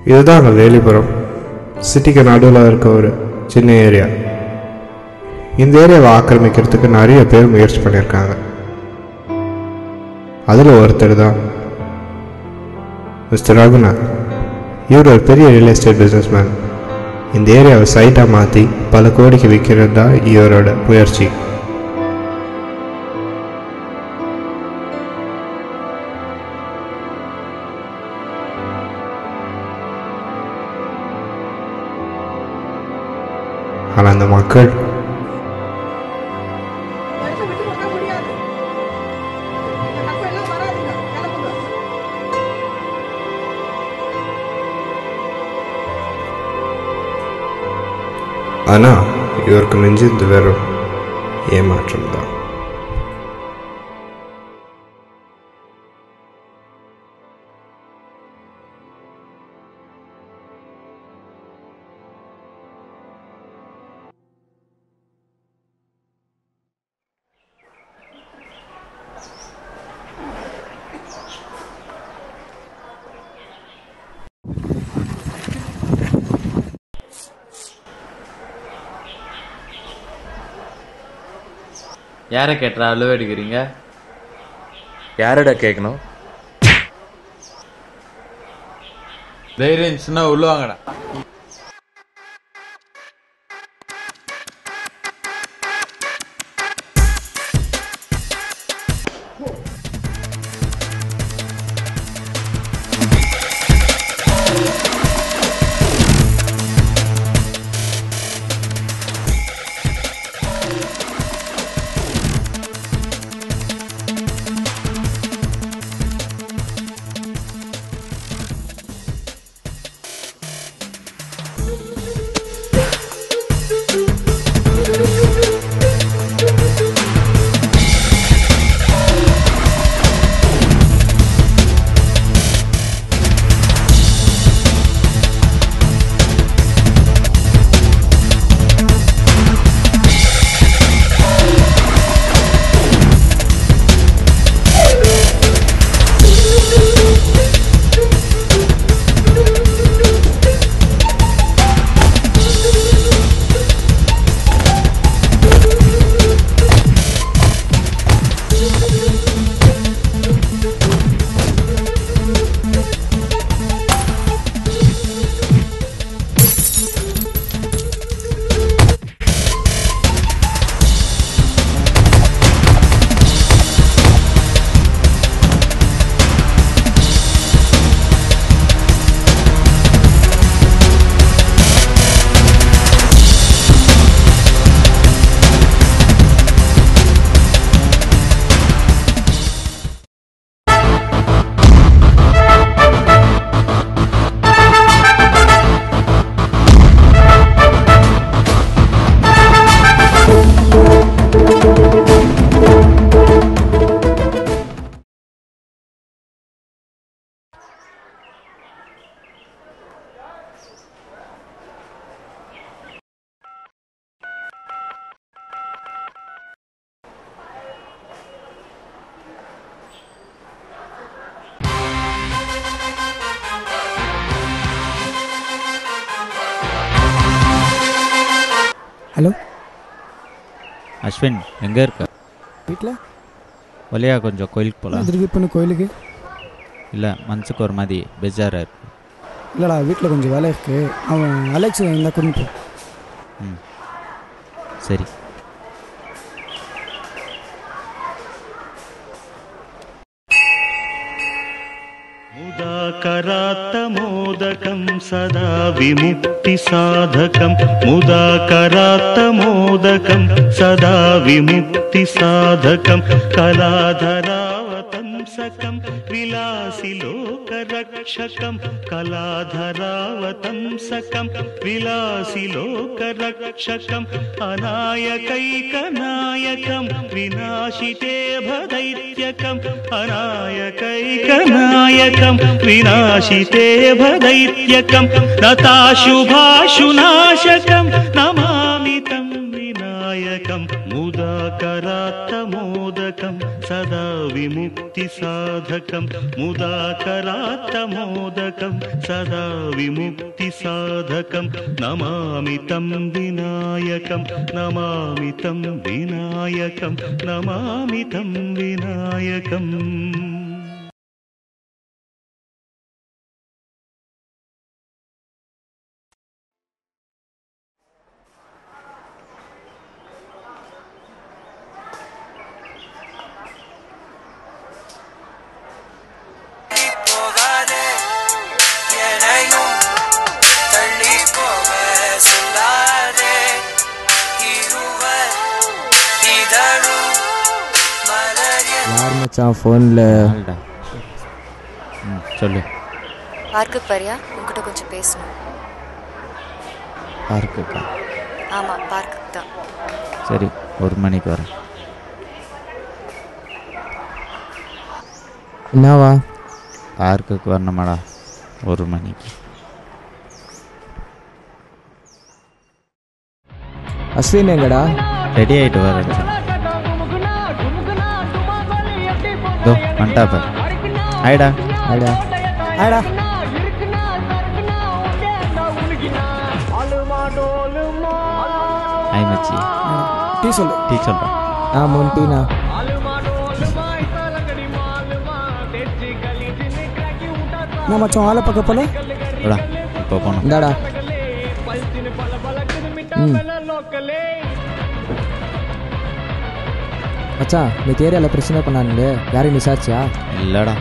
இதுதான் அங்கே வேலிபுரம் சிட்டிக்கு நடுவில் இருக்க ஒரு சின்ன ஏரியா இந்த ஏரியாவை ஆக்கிரமிக்கிறதுக்கு நிறைய பேர் முயற்சி பண்ணியிருக்காங்க அதில் ஒருத்தர் தான் மிஸ்டர் ரகுநாத் இவர் ஒரு பெரிய ரியல் எஸ்டேட் பிஸ்னஸ்மேன் இந்த ஏரியாவை சைட்டாக மாற்றி பல கோடிக்கு விற்கிறது தான் இவரோட முயற்சி ஆனால் அந்த மக்கள் பரிசை விட்டு கொடுக்க முடியாது இந்த கப்பல் எல்லாம் வராதுங்க கிளம்புங்க ஆனால் இவருக்கு மிஞ்சிந்து வெறும் ஏமாற்றம் தான் யாரை கேட்டுறா அளவு எடுக்கிறீங்க யாரடா கேட்கணும் தைரியம் இருந்துச்சுன்னா உள்ள வாங்கடா ஹலோ அஸ்வின் எங்க இருக்க வீட்டில் வழியா கொஞ்சம் கோயிலுக்கு போகலாம் திருப்பி பண்ணு கோயிலுக்கு இல்லை மனசுக்கு ஒரு மாதிரி பெஜாராக இருக்கு இல்லைடா வீட்டில் கொஞ்சம் வேலை இருக்கு அவன் அலெக்ஸ் இருந்தால் கொண்டு போ ம் சரி मुदाकरात्तमोदकं सदा विमुक्तिसाधकं मुदाकरात्तमोदकं सदा विमुक्तिसाधकं कलाधरावतंसकं विलासिलोकरक्षकं कलाधरावतंसकं विलासिलोकरक्षकम् अनायकैकनायकं विनाशिते भदैत्यकम् अनायकैकनायकं विनाशिते भदैत्यकं नताशुभाशुनाशकं नमामि तं विनायकं मुदाकरात्तमोदकम् मोदकं सदा विमुक्तिसाधकं मुदाकरात्तमोदकं सदा विमुक्तिसाधकं नमामि तं विनायकं नमामि तं विनायकं नमामि तं विनायकम् போகாதே எனையும் தள்ளி போக சொல்லாதே இருவர் இதழும் மலர் யார் மச்சான் ஃபோனில் ஆள்டா ம் சொல்லு பார்க்குக்கு பாரியா உங்ககிட்ட கொஞ்சம் பேசணும் பார்க்குக்கா ஆமாம் பார்க்குக்கு தான் சரி ஒரு மணிக்கு வரேன் என்னவா பார்க்குக்கு வரணுமாடா ஒரு மணிக்கு அஸ்வின் எங்கடா ரெடி ஆகிட்டு வரேன் சொன்னேன். இதோ வந்துட்டா பார் ஆயிடா ஆடா ஆடா ஆய் மச்சி டீ சொல்லு டீ சொல்கிறேன் ஆ முன்டீனா நான் மச்சான் ஆளை பார்க்க போல விடா இப்போ போனோம் இந்தாடா ம் மச்சான் இந்த ஏரியாவில் பிரச்சனை பண்ணானுங்க யாரையும் விசாரிச்சியா இல்லைடா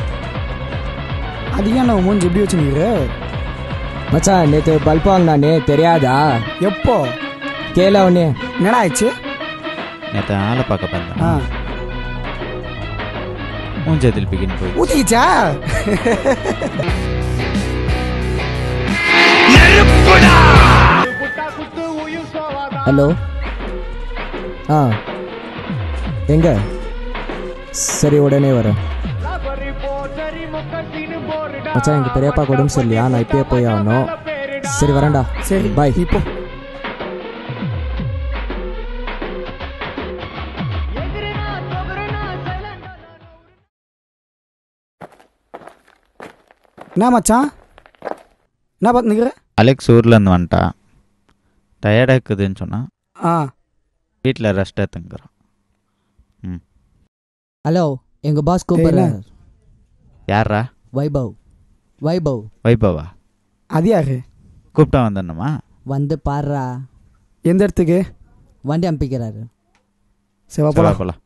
அது ஏன் நான் மூஞ்சி எப்படி வச்சுருக்கிற மச்சான் நேற்று பல்ப் வாங்கினானே தெரியாதா எப்போ கேள அவனே என்னடா ஆயிடுச்சு நேற்று ஆளை பார்க்க ஆ பார்த்தேன் மூஞ்சதில் பிகின் போய் ஊத்திக்கிச்சா ஹலோ ஆ எங்க சரி உடனே வரேன் மச்சான் எங்கள் பெரியப்பா உடம்பு சரியில்லையா நான் இப்பயே போய் ஆகணும் சரி வரேன்டா சரி பாய் இப்போ என்ன மச்சான் என்ன பார்த்து நிற்கிற அலெக்ஸ் ஊர்லேருந்து வந்துட்டான் டயர்டாக இருக்குதுன்னு சொன்னான் ஆ வீட்டில் ரெஸ்ட் எடுத்துங்கிறான் ம் ஹலோ எங்கள் பாஸ் கூப்பிடுறாரு யாரா வைபவ் வைபவ் வைபவா அது யாரு கூப்பிட்டா வந்துடணுமா வந்து பாடுறா எந்த இடத்துக்கு வண்டி அனுப்பிக்கிறாரு சரி வா சரி, போலாம் போலாம்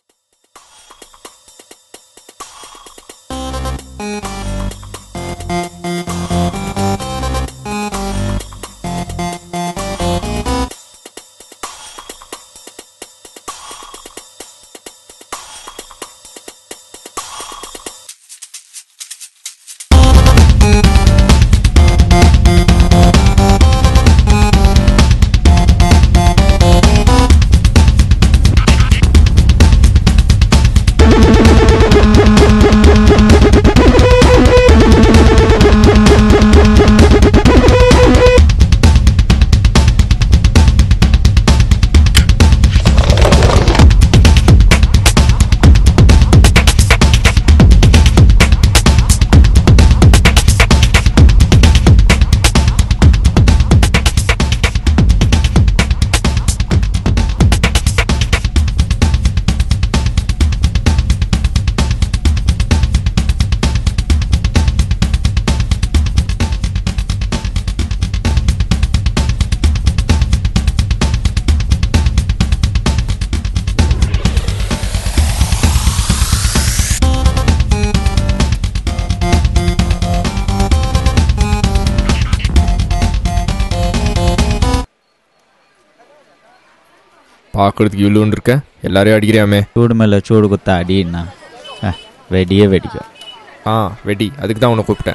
பார்க்கறதுக்கு இவ்வளோன்னு இருக்க எல்லாரையும் அடிக்கிறியாமே சூடு மேலே சூடு குத்தா அடின்னா அஹ், வெடியே வெடிக்கும் ஆ வெடி அதுக்கு தான் உன்னை கூப்பிட்டேன்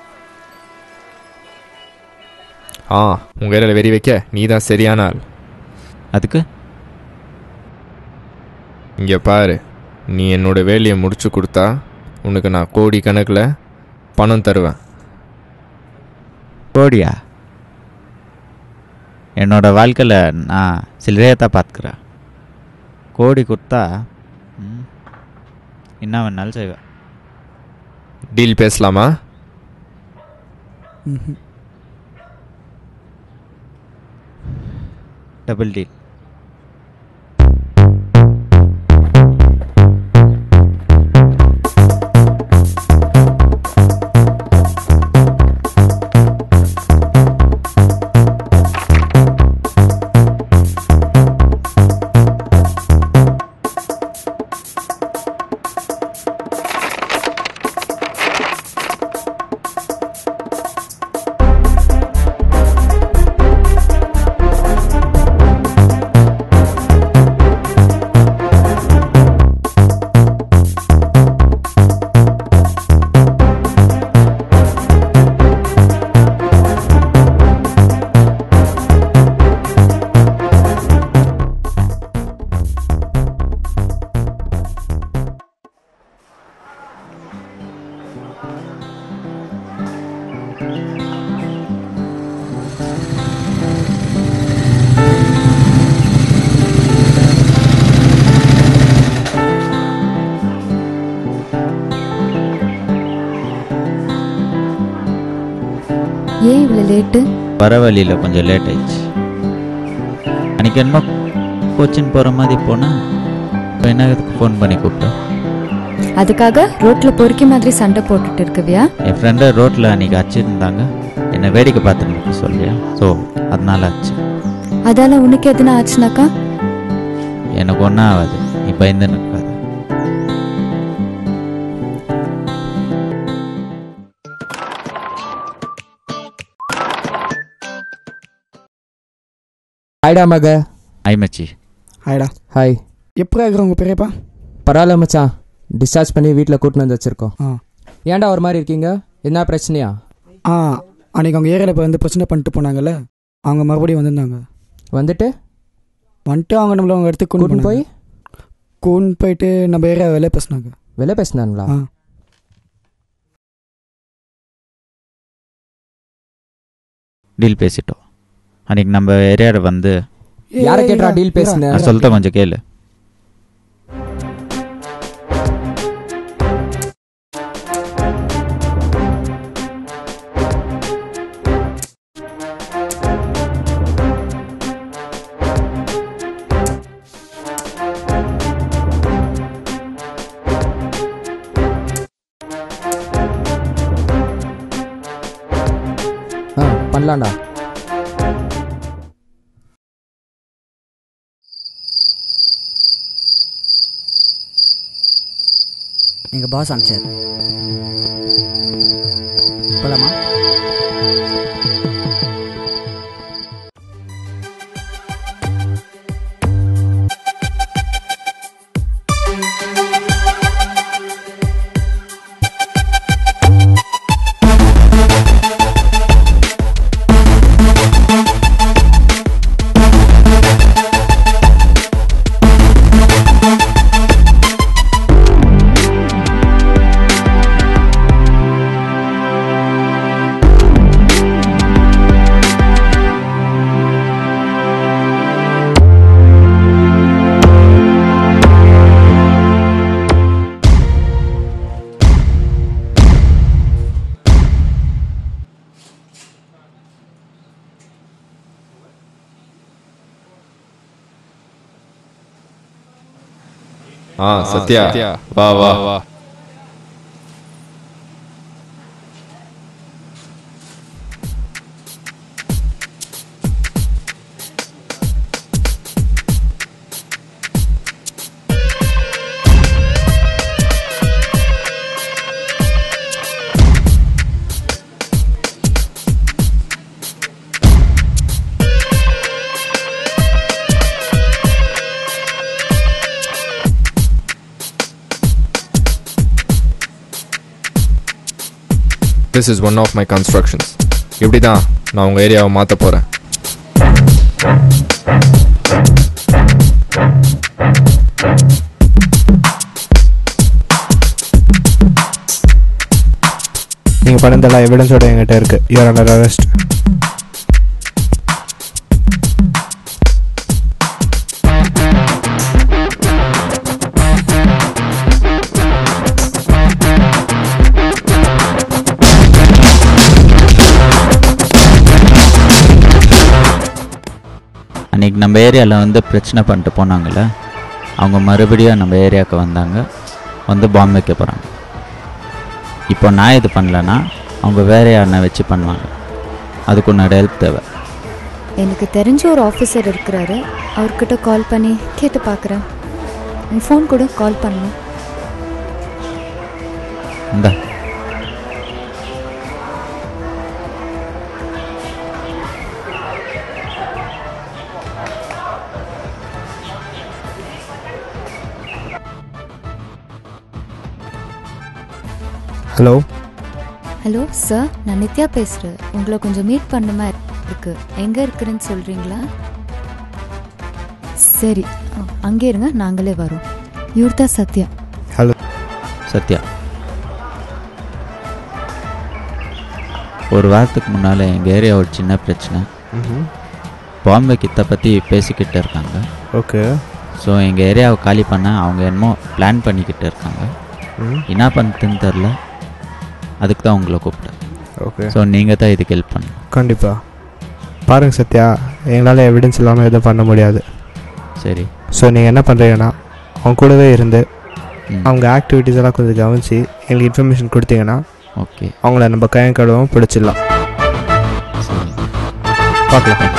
ஆ உங்கள் ஏரியாவில் வெறி வைக்க நீ தான் சரியான ஆள் அதுக்கு இங்கே பாரு நீ என்னோட வேலையை முடிச்சு கொடுத்தா உனக்கு நான் கோடி கணக்கில் பணம் தருவேன் கோடியா என்னோட வாழ்க்கையில் நான் சில்லறையாக தான் பார்த்துக்கிறேன் கோடி கொடுத்தா என்ன வேணாலும் செய்வேன் டீல் பேசலாமா ம்ஹும். டபுள் டீல் ஏன் இவ்வளோ லேட்டு வர வழியில் கொஞ்சம் லேட் ஆயிடுச்சு அன்றைக்கி என்னமோ கோச்சின் போகிற மாதிரி போனால் இப்போ என்ன ஃபோன் பண்ணி கூப்பிட்டேன் அதுக்காக ரோட்ல பொறுக்கி மாதிரி சண்டை போட்டுட்டு இருக்குவியா என் ஃப்ரெண்டை ரோட்டில் அன்றைக்கி அடிச்சிருந்தாங்க என்னை வேடிக்கை பார்த்துட்டு சொல்லியா ஸோ அதனால ஆச்சு அதால உனக்கு எதுனா ஆச்சுனாக்கா எனக்கு ஒன்றும் ஆகாது நீ பயந்து நிற்காது ஹாய்டா மக ஐ மச்சி ஹாய்டா ஹாய் எப்போ இருக்கிற உங்கள் பெரியப்பா பரவாயில்ல மச்சான் டிஸ்சார்ஜ் பண்ணி வீட்டில் கூட்டின்னு வந்து வச்சுருக்கோம் ஆ ஏன்டா ஒரு மாதிரி இருக்கீங்க என்ன பிரச்சனையா ஆ அன்னைக்கு அவங்க ஏரியாவில் இப்போ வந்து பிரச்சனை பண்ணிட்டு போனாங்கல்ல அவங்க மறுபடியும் வந்திருந்தாங்க வந்துட்டு வந்துட்டு அவங்க நம்மள அவங்க இடத்துக்கு கூட்டின்னு போய் கூண்டு போயிட்டு நம்ம ஏரியா வேலையை பேசினாங்க வெளில பேசினாங்களா ஆ டீல் பேசிட்டோம் அன்றைக்கி நம்ம ஏரியாவில் வந்து யாரை கேட்டா டீல் பேசுன நான் சொல்லிட்டேன் கொஞ்சம் கேளு ஆ பண்ணலாம்டா எங்கள் பாஸ் அனுப்பிச்சார் போலாமா ஆ சத்யா வா வா வா this is one of my constructions இப்படி தான் நான் உங்கள் ஏரியாவை மாற்ற போகிறேன் நீங்கள் பண்ணதெல்லாம் எவிடன்ஸோட என்கிட்ட இருக்குது யூஆர் அண்டர் அரெஸ்ட் அன்றைக்கி நம்ம ஏரியாவில் வந்து பிரச்சனை பண்ணிட்டு போனாங்கள்ல அவங்க மறுபடியும் நம்ம ஏரியாவுக்கு வந்தாங்க வந்து பாம்பு வைக்க போகிறாங்க இப்போ நான் இது பண்ணலன்னா அவங்க வேற யாருன்னா வச்சு பண்ணுவாங்க அதுக்கு உன்னோட ஹெல்ப் தேவை எனக்கு தெரிஞ்ச ஒரு ஆஃபீஸர் இருக்கிறாரு அவர்கிட்ட கால் பண்ணி கேட்டு பார்க்குறேன் உன் ஃபோன் கூட கால் பண்ணணும் இந்தா ஹலோ ஹலோ சார் நான் நித்யா பேசுகிறேன் உங்களை கொஞ்சம் மீட் பண்ணுமா இருக்கு எங்கே இருக்கிறேன்னு சொல்கிறீங்களா சரி அ, அங்கே இருங்க நாங்களே வரோம் இவர் தான் சத்யா ஹலோ சத்யா ஒரு வாரத்துக்கு முன்னால் எங்கள் ஏரியா ஒரு சின்ன பிரச்சனை ம்ஹும். பாம்பே கிட்ட பற்றி பேசிக்கிட்டு இருக்காங்க ஓகே ஸோ எங்கள் ஏரியாவை காலி பண்ண அவங்க என்னமோ பிளான் பண்ணிக்கிட்டு இருக்காங்க ம். என்ன பண்ணுறதுன்னு தெரில அதுக்கு தான் உங்களை கூப்பிட்டேன் ஓகே ஸோ நீங்கள் தான் இதுக்கு ஹெல்ப் பண்ணணும் கண்டிப்பாக பாருங்க சத்யா எங்களால் எவிடன்ஸ் இல்லாமல் எதுவும் பண்ண முடியாது சரி ஸோ நீங்கள் என்ன பண்ணுறீங்கன்னா அவங்க கூடவே இருந்து ம். அவங்க ஆக்டிவிட்டீஸ் எல்லாம் கொஞ்சம் கவனித்து எங்களுக்கு இன்ஃபர்மேஷன் கொடுத்தீங்கன்னா ஓகே அவங்கள நம்ம கையும் கழுவும் பிடிச்சிடலாம் சரி பார்க்கலாம்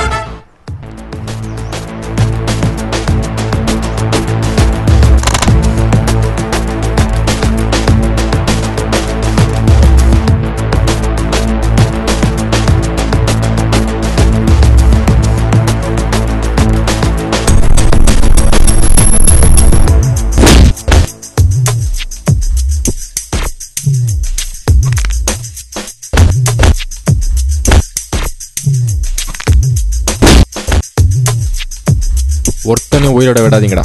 ஒருத்தனையும் உயிரோட விடாதீங்கடா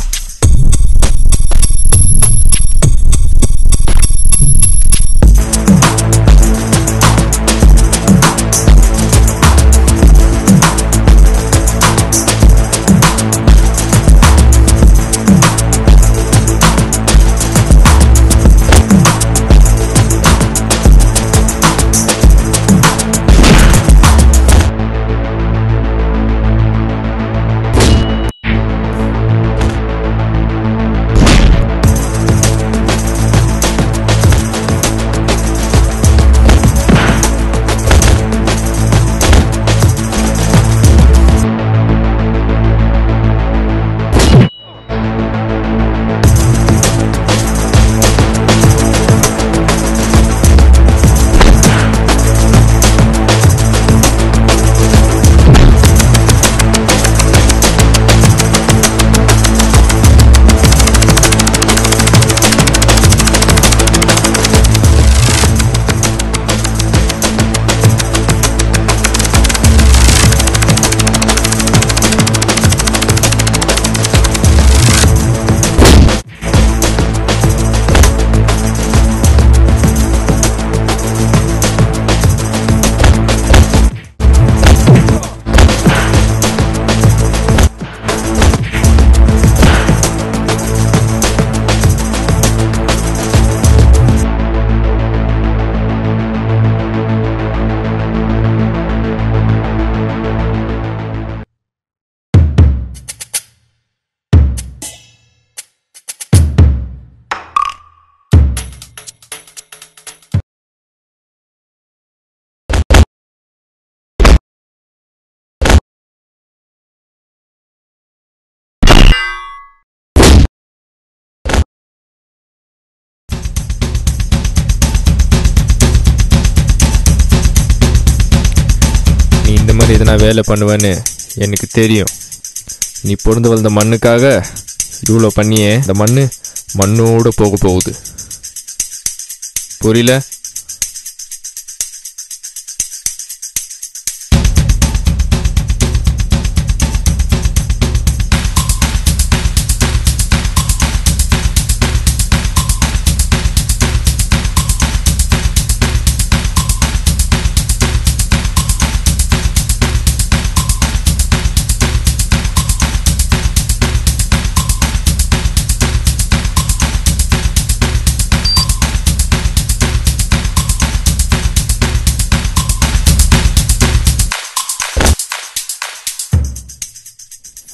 நீ இந்த மாதிரி எதனா வேலை பண்ணுவேன்னு எனக்கு தெரியும் நீ பொருந்து வளர்ந்த மண்ணுக்காக இவ்வளோ பண்ணியே இந்த மண்ணு மண்ணோட போக போகுது புரியல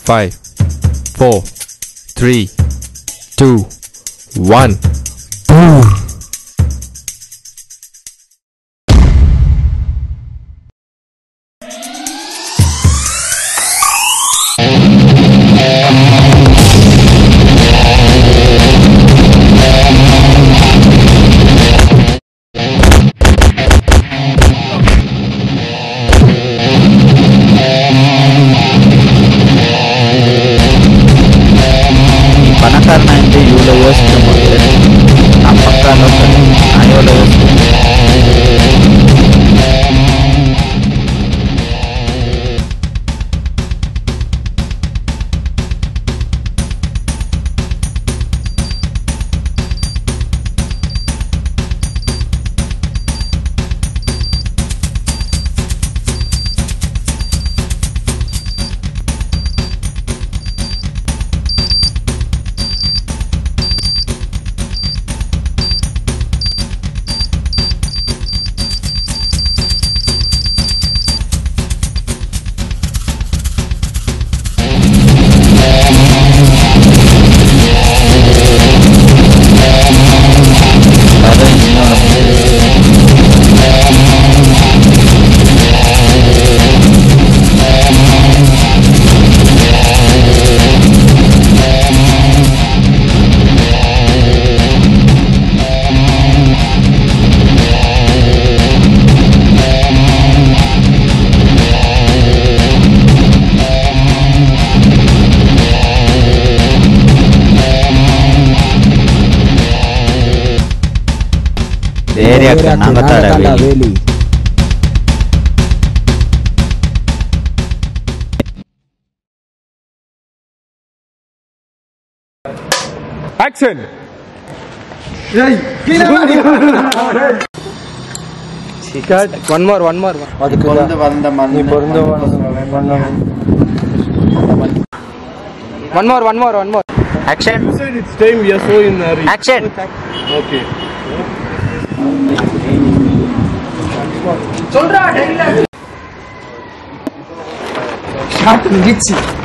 five four three two one நீ பணக்காரனா இருந்து இவ்வளோ யோசிக்கும் போது நான் பக்கா லோக்கல் நான் எவ்வளோ யோசிக்கிறேன் வர இன்னொரு ஏரியாக்கு நாங்கள் தாட வேலி வேலி action one more one more பொருந்து வந்த மண் பொருந்து one more one more one more action It's time we are so in a hurry. Action Okay. சொல்றா ஷாட் முடிச்சு